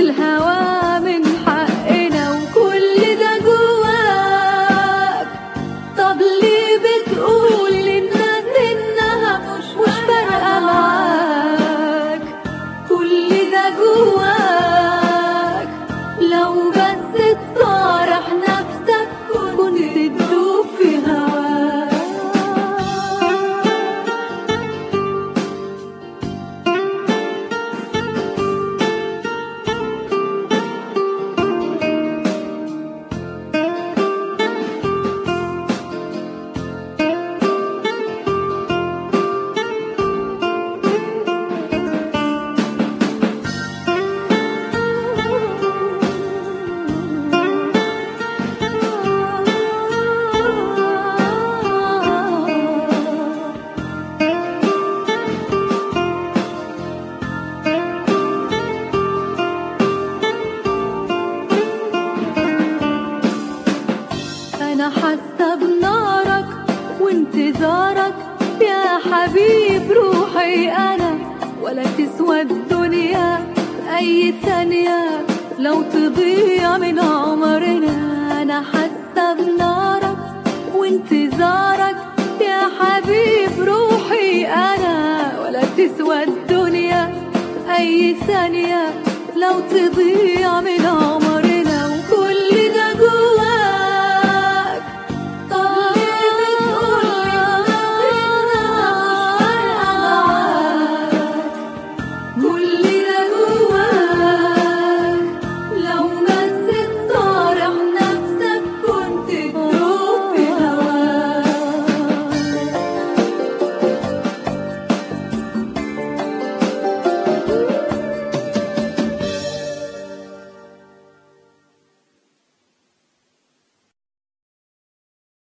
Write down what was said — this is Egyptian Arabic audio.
الهوى من حقنا وكل ده جواك طب ليه بتقول للناس انها مش مش فارقه معاك كل ده جواك لو بس تصارح نفسك كنت تدوب في هواك انا حاسه بنارك وانتظارك يا حبيب روحي انا ولا تسوى الدنيا اي ثانيه لو تضيع من عمرنا انا حاسه بنارك وانتظارك يا حبيب روحي انا ولا تسوى الدنيا اي ثانيه لو تضيع من عمرنا